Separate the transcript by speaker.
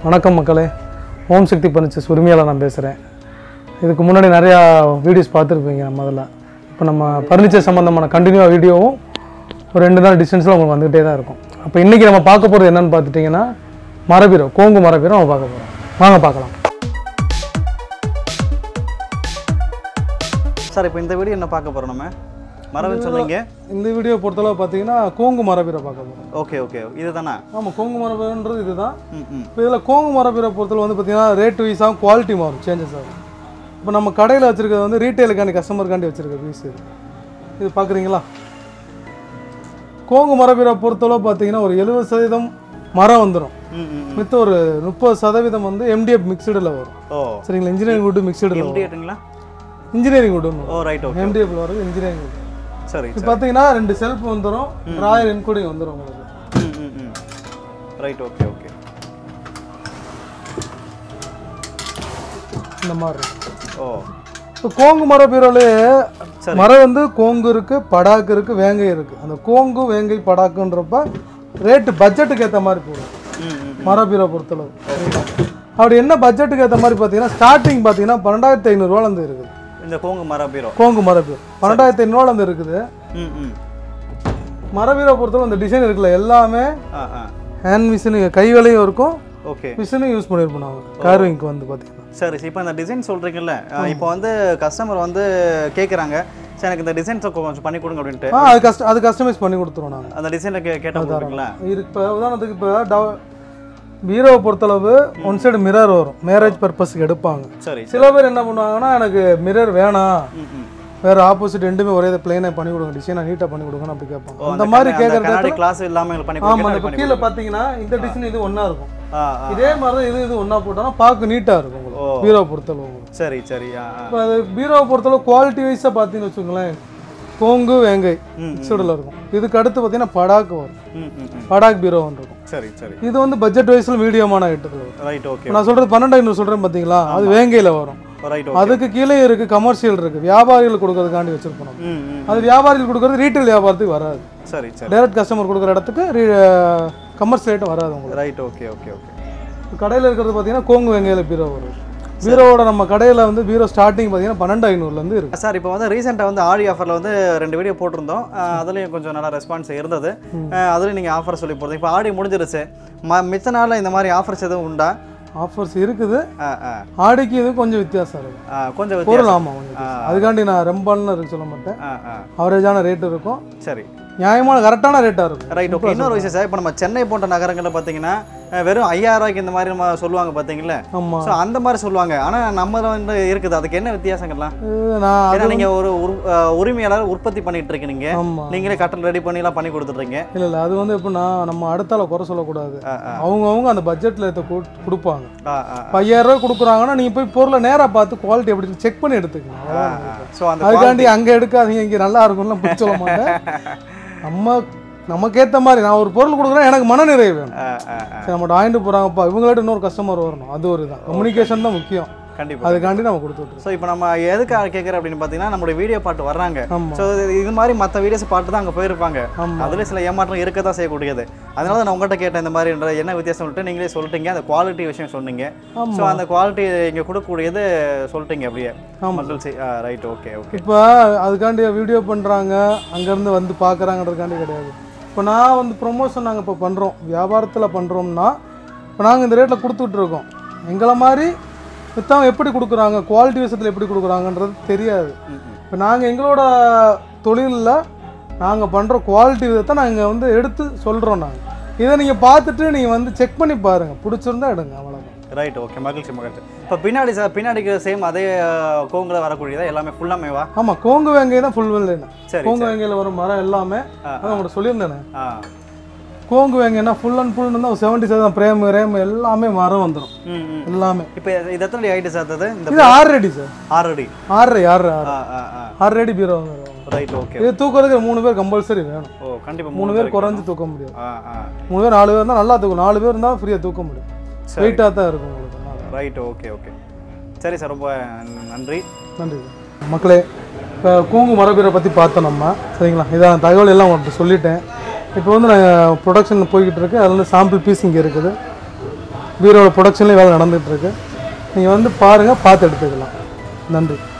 Speaker 1: வணக்கம் மக்களே ஓம் சக்தி பர்னிச்சர்ஸ் உரிமையாளர் நான் பேசுகிறேன் இதுக்கு முன்னாடி நிறையா வீடியோஸ் பார்த்துருப்பீங்க நம்ம அதில் இப்போ நம்ம ஃபர்னிச்சர் சம்மந்தமான கண்டினியூவாக வீடியோவும் ஒரு ரெண்டு நாள் டிஸ்டன்ஸில் உங்களுக்கு வந்துகிட்டே தான் இருக்கும் அப்போ இன்றைக்கி நம்ம பார்க்க போகிறது என்னன்னு பார்த்துட்டிங்கன்னா மரபீரோ கோங்கு மரபீரோ நம்ம பார்க்க போகிறோம் வாங்க பார்க்கலாம்
Speaker 2: சார் இப்போ இந்த வீடியோ என்ன பார்க்க போகிறோம் நம்ம மரபு சொன்னீங்க
Speaker 1: இந்த வீடியோ பொறுத்தளவு பார்த்தீங்கன்னா கோங்கு மரபீரோ பார்க்க போகிறோம்
Speaker 2: ஓகே ஓகே இதுதானா
Speaker 1: ஆமாம் கோங்கு மரபீரோன்றது இதுதான்
Speaker 2: ம் ம்
Speaker 1: இப்போ இதில் கோங்கு மரபீரை பொறுத்தளவு வந்து பார்த்தீங்கன்னா ரேட் வைஸாகவும் குவாலிட்டி மாறும் சேஞ்சஸ் ஆகும் இப்போ நம்ம கடையில் வச்சுருக்கிறது வந்து ரீட்டைலுக்காண்டி கஸ்டமருக்காண்டி வச்சுருக்க பீஸ் இது இது பார்க்குறீங்களா கோங்கு மரபீரை பொறுத்தளவு பார்த்தீங்கன்னா ஒரு எழுபது சதவீதம் மரம் வந்துடும்
Speaker 2: ம் ம்
Speaker 1: மித்த ஒரு முப்பது சதவீதம் வந்து எம்டிஎஃப் மிக்சடில் வரும்
Speaker 2: ஓ
Speaker 1: சரிங்களா இன்ஜினியரிங் வுட்டு மிக்சடில் வரும்
Speaker 2: எம்டிஏட்டுங்களா
Speaker 1: இன்ஜினியரிங் வுட்டுன்னு
Speaker 2: ஓ ரைட் ஓகே
Speaker 1: எம்டிஎஃப்ல வரும் இன்ஜினியரிங் வுட்
Speaker 2: சரி
Speaker 1: இது பார்த்தீங்கன்னா ரெண்டு செல்ஃப் வந்துடும் ராயல் இன்கூடிங் வந்துடும் உங்களுக்கு
Speaker 2: ம் ம் ம் ரைட் ஓகே ஓகே
Speaker 1: இந்த மாதிரி இருக்கும்
Speaker 2: ஓ
Speaker 1: இப்போ கோங்கு மர பீரோலே மரம் வந்து கோங்கு இருக்கு படாக்கு இருக்கு வேங்கை இருக்கு அந்த கோங்கு வேங்கை படாக்குன்றப்ப ரேட்டு பட்ஜெட்டுக்கு ஏற்ற மாதிரி போடும்
Speaker 2: ம் ம்
Speaker 1: மர பீரோ பொறுத்தளவு அப்படி என்ன பட்ஜெட்டுக்கு ஏற்ற மாதிரி பார்த்தீங்கன்னா ஸ்டார்டிங் பார்த்தீங்கன்னா பன்னெண்டாயிரத்தி ஐநூறுரூவாலேருந்து இருக்குது
Speaker 2: இந்த கோங்கு மர பீரோ
Speaker 1: கோங்கு மர பீரோ பன்னெண்டாயிரத்தி ஐநூறுவாலேருந்து இருக்குது
Speaker 2: ம் ம்
Speaker 1: மர பீரோ பொறுத்தளவு அந்த டிசைன் இருக்குல்ல எல்லாமே
Speaker 2: ஆ ஆ
Speaker 1: ஹேண்ட் மிஷினு கை வேலையும் இருக்கும்
Speaker 2: ஓகே
Speaker 1: மிஷினும் யூஸ் பண்ணியிருப்போம் நாங்கள் கார்விங்க்கு வந்து பார்த்தீங்கன்னா
Speaker 2: சரி இப்போ இந்த டிசைன் சொல்கிறீங்கல்ல இப்போ வந்து கஸ்டமர் வந்து கேட்குறாங்க சரி எனக்கு இந்த டிசைன்ஸை கொஞ்சம் பண்ணி கொடுங்க அப்படின்ட்டு
Speaker 1: ஆ அது கஸ்ட அது கஸ்டமைஸ் பண்ணி கொடுத்துருவோம் நாங்கள்
Speaker 2: அந்த டிசைனில் கே கேட்டால் கொடுப்பீங்களா
Speaker 1: இருக்கு இப்போ உதாரணத்துக்கு இப்போ டவ பீரோவை பொறுத்தளவு ஒன் சைடு மிரர் வரும் மேரேஜ் பர்பஸ்க்கு எடுப்பாங்க
Speaker 2: சரி
Speaker 1: சில பேர் என்ன பண்ணுவாங்கன்னா எனக்கு மிரர் வேணாம்
Speaker 2: ம் ம்
Speaker 1: வேற ஆப்போசிட் ரெண்டுமே ஒரே பிளைனாக பண்ணி கொடுங்க டிசைனாக நீட்டாக பண்ணி கொடுங்கன்னு அப்படி கேட்பாங்க
Speaker 2: ஓ,
Speaker 1: அந்த மாதிரி
Speaker 2: கண்ணா- அந்த
Speaker 1: கேட்குறது
Speaker 2: கண்ணாடி கிளாஸ் இல்லாமல் எங்களுக்கு பண்ணி
Speaker 1: ஆமாம்
Speaker 2: கொடுங்க
Speaker 1: இப்போ கீழே பார்த்தீங்கன்னா இந்த டிசைன் இது ஒன்றா இருக்கும்
Speaker 2: ஆ ஆ
Speaker 1: இதே மாதிரி தான் இது இது ஒன்றா போட்டோம்னா பார்க்க நீட்டாக இருக்கும்
Speaker 2: ஓ.
Speaker 1: உங்களுக்கு பீரோவை பொறுத்தளவு உங்களுக்கு
Speaker 2: சரி சரி ஆ ஆ
Speaker 1: இப்போ அது பீரோவை பொறுத்தளவு குவாலிட்டி வைஸாக பார்த்தீங்கன்னு வச்சுக்கோங்களேன் கோங்கு வேங்கை
Speaker 2: ம்,
Speaker 1: மிக்சடில் இருக்கும் இதுக்கு அடுத்து பார்த்தீங்கன்னா படாக்கு வரும்
Speaker 2: ம் ம் ம்
Speaker 1: படாக் பீரோ ஒன்று இருக்கும்
Speaker 2: சரி சரி
Speaker 1: இது வந்து பட்ஜெட் வைஸில் மீடியமான ஐட்டத்தில் வரும்
Speaker 2: ரைட் ஓகே
Speaker 1: இப்ப நான் சொல்றது பன்னெண்டு ஐநூறு சொல்றேன் பாத்தீங்களா அது வேங்கையில வரும்
Speaker 2: ரைட் ஓகே
Speaker 1: அதுக்கு கீழே இருக்கு கமர்ஷியல் இருக்கு வியாபாரிகள் கொடுக்கறதுக்காண்டி வச்சிருப்போம் நம்ம.
Speaker 2: ம் ம்
Speaker 1: அது வியாபாரிகள் கொடுக்கறது ரீட்டைல் வியாபாரத்துக்கு வராது
Speaker 2: சரி சரி
Speaker 1: டைரக்ட் கஸ்டமர் கொடுக்குற இடத்துக்கு கமர்ஷியல் ஐட்டம் வராது உங்களுக்கு
Speaker 2: ரைட் ஓகே ஓகே ஓகே
Speaker 1: இப்ப கடையில இருக்கிறது பாத்தீங்கன்னா கோங்கு வெங்காயில பீரோ வரும் பீரோவோட நம்ம கடையில வந்து பீரோ ஸ்டார்டிங் பாத்தீங்கன்னா பன்னெண்டு ஐநூறுல இருந்து இருக்கு
Speaker 2: சார் இப்போ வந்து ரீசெண்டாக வந்து ஆடி ஆஃபரில் வந்து ரெண்டு வீடியோ போட்டிருந்தோம் அஹ் அதுலயும் கொஞ்சம் நல்லா ரெஸ்பான்ஸ் இருந்தது அஹ் அதுலயும் நீங்கள் ஆஃபர் சொல்லி போடுறது இப்போ ஆடி முடிஞ்சிருச்சு ம மிச்ச நாளில் இந்த மாதிரி ஆஃபர்ஸ் எதுவும் உண்டா
Speaker 1: ஆஃபர்ஸ் இருக்குது
Speaker 2: ஆ ஆ
Speaker 1: ஆடிக்கு இது கொஞ்சம் வித்தியாசம் இருக்கு
Speaker 2: ஆ, கொஞ்சம்
Speaker 1: பொருள்
Speaker 2: வித்தியாசம்
Speaker 1: ஆமா கொஞ்சம் வித்தியாசம். அதுக்காண்டி நான் ரொம்பன்னு இருக்கு சொல்ல மாட்டேன்
Speaker 2: ஆ ஆ
Speaker 1: அவரேஜான ரேட் இருக்கும்
Speaker 2: சரி
Speaker 1: நியாயமான கரெக்டான ரேட்டாக இருக்கும்
Speaker 2: ரைட் ஓகே இன்னொரு விஷயம் சார் இப்போ நம்ம சென்னை போன்ற நகரங்களில் பார்த்தீங்கன்னா அஹ் வெறும் ஐயாயிரம் ரூபாய்க்கு இந்த மாதிரி நம்ம சொல்லுவாங்க பார்த்தீங்களா
Speaker 1: ஆமா
Speaker 2: ஸோ அந்த மாதிரி சொல்லுவாங்க ஆனால் நம்ம வந்து இருக்குது அதுக்கு என்ன வித்தியாசங்கள்லாம்
Speaker 1: இது நான் அது
Speaker 2: ஏன்னா நீங்கள் ஒரு உரு- அஹ் உரிமையாளர் உற்பத்தி பண்ணிட்டு இருக்கீங்க
Speaker 1: ஆமா
Speaker 2: நீங்களே கட்டல் ரெடி பண்ணிலாம் பண்ணி கொடுத்துட்றீங்க
Speaker 1: இல்ல இல்ல அது வந்து எப்படின்னா நம்ம அடுத்தால குறை சொல்லக்கூடாது
Speaker 2: ஆ ஆ
Speaker 1: அவங்கவுங்க அந்த பட்ஜெட்ல இதை கு- கொடுப்பாங்க
Speaker 2: ஆ ஆ
Speaker 1: இப்ப ஐயாயிரம் ரூபாய் கொடுக்குறாங்கன்னா நீங்க போய் பொருளை நேரா பார்த்து குவாலிட்டி எப்படி செக் பண்ணி எடுத்துக்கணும் அவ்வளவுதான்.
Speaker 2: ஸோ அந்த
Speaker 1: அதுக்காண்டி அங்க எடுக்காதீங்க இங்க நல்லா இருக்கும்லாம் பிடிச்ச சொல்ல மாட்டேன் நம்ம நமக்கேத்த மாதிரி நான் ஒரு பொருள் கொடுக்குறேன் எனக்கு மனநிறைவு வேணும்
Speaker 2: ஆ, ஆ, ஆ.
Speaker 1: சரி நம்மகிட்ட வாங்கிட்டு போறாங்கப்பா இவங்கள்ட்ட இன்னொரு கஸ்டமர் வரணும் அது ஒரு தான் கம்யூனிகேஷன் தான் முக்கியம்
Speaker 2: கண்டிப்பா
Speaker 1: அதுக்காண்டி நம்ம கொடுத்துட்ருக்கோம்
Speaker 2: ஸோ இப்போ நம்ம எதுக்காக கேட்குறோம் அப்படின்னு பார்த்தீங்கன்னா நம்மளுடைய வீடியோ பாட்டு வர்றாங்க
Speaker 1: ஆமா
Speaker 2: ஸோ இது மாதிரி மற்ற வீடியோஸ் பாட்டு தான் அங்கே போயிருப்பாங்க
Speaker 1: ஆமா
Speaker 2: அதுல சில ஏமாற்றம் இருக்க தான் செய்யக்கூடியது அதனால தான் நான் உங்கள்கிட்ட கேட்டேன் இந்த மாதிரின்ற என்ன வித்தியாசம் சொல்லிட்டு நீங்களே சொல்லிட்டீங்க அந்த குவாலிட்டி விஷயம் சொன்னீங்க
Speaker 1: ஆமா
Speaker 2: ஸோ அந்த குவாலிட்டி இங்கே கொடுக்கக்கூடியது சொல்லிட்டீங்க அப்படியே
Speaker 1: ஆமா
Speaker 2: மகிழ்ச்சி ரைட் ஓகே ஓகே
Speaker 1: இப்போ அதுக்காண்டி வீடியோ பண்ணுறாங்க அங்கேருந்து வந்து பார்க்குறாங்கன்றதுக்காண்டி கிடையாது இப்போ நான் வந்து ப்ரொமோஷன் நாங்கள் இப்போ பண்ணுறோம் வியாபாரத்தில் பண்ணுறோம்னா இப்போ நாங்கள் இந்த ரேட்டில் கொடுத்துட்ருக்கோம் எங்களை மாதிரி மித்தவங்க எப்படி கொடுக்குறாங்க குவாலிட்டி விஷயத்தில் எப்படி கொடுக்குறாங்கன்றது தெரியாது இப்போ நாங்கள் எங்களோட தொழிலில் நாங்கள் பண்ணுற குவாலிட்டி விதத்தை நாங்கள் வந்து எடுத்து சொல்கிறோம் நாங்கள் இதை நீங்கள் பார்த்துட்டு நீங்கள் வந்து செக் பண்ணி பாருங்கள் பிடிச்சிருந்தா எடுங்க அவ்வளோதான்
Speaker 2: ரைட் ஓகே மகிழ்ச்சி மகிழ்ச்சி இப்போ பின்னாடி சார் பின்னாடிக்கு சேம் அதே கோங்கில் வரக்கூடியதா எல்லாமே ஃபுல்லாமேவா
Speaker 1: ஆமாம் கோங்கு வெங்காய் தான் ஃபுல் வெள்ளைன்னு
Speaker 2: சரி
Speaker 1: கோங்கு வெங்காயில் வரும் மரம் எல்லாமே
Speaker 2: ஆ,
Speaker 1: அதான் உங்கள்கிட்ட சொல்லியிருந்தேனே
Speaker 2: ஆ
Speaker 1: கோங்கு வேங்கன்னா ஃபுல் அண்ட் ஃபுல் தான் செவன்டி சதவீதம் பிரேம் ரேம் எல்லாமே மரம் வந்துடும்
Speaker 2: ம் ம்
Speaker 1: எல்லாமே
Speaker 2: இப்போ இது எத்தனை ஹைட்டு சார் அது இந்த
Speaker 1: இது ஆறு அடி சார்
Speaker 2: ஆறு அடி
Speaker 1: ஆறு ஆறு ஆறு
Speaker 2: ஆ ஆ ஆ
Speaker 1: ஆறு அடி பீரோ வந்துடும்
Speaker 2: ரைட் ஓகே
Speaker 1: இது தூக்குறதுக்கு மூணு பேர் கம்பல்சரி வேணும்
Speaker 2: ஓ கண்டிப்பாக
Speaker 1: மூணு பேர் குறைஞ்சு தூக்க முடியாது
Speaker 2: ஆ ஆ
Speaker 1: மூணு பேர் நாலு பேர் இருந்தால் நல்லா தூக்கும் நாலு பேர் இருந்தால் ஃப்ரீயாக தூக்க முடியும்
Speaker 2: சரி
Speaker 1: வெயிட்டாக தான் இருக்கும் உங்களுக்கு அதனால.
Speaker 2: ரைட் ஓகே ஓகே சரி சார் ரொம்ப நன்றி
Speaker 1: நன்றி சார். மக்களே இப்போ கூங்கு மரபீரை பற்றி பார்த்தோம் நம்ம சரிங்களா இதான் தகவல் எல்லாம் உங்கள்கிட்ட சொல்லிட்டேன் இப்போ வந்து நான் ப்ரொடக்ஷன் போய்கிட்டு இருக்கு அதில் வந்து சாம்பிள் பீஸ் இங்கே இருக்குது பீரோட ப்ரொடக்ஷன்லேயும் வேலை நடந்துகிட்ருக்கு நீங்கள் வந்து பாருங்கள் பார்த்து எடுத்துக்கலாம் நன்றி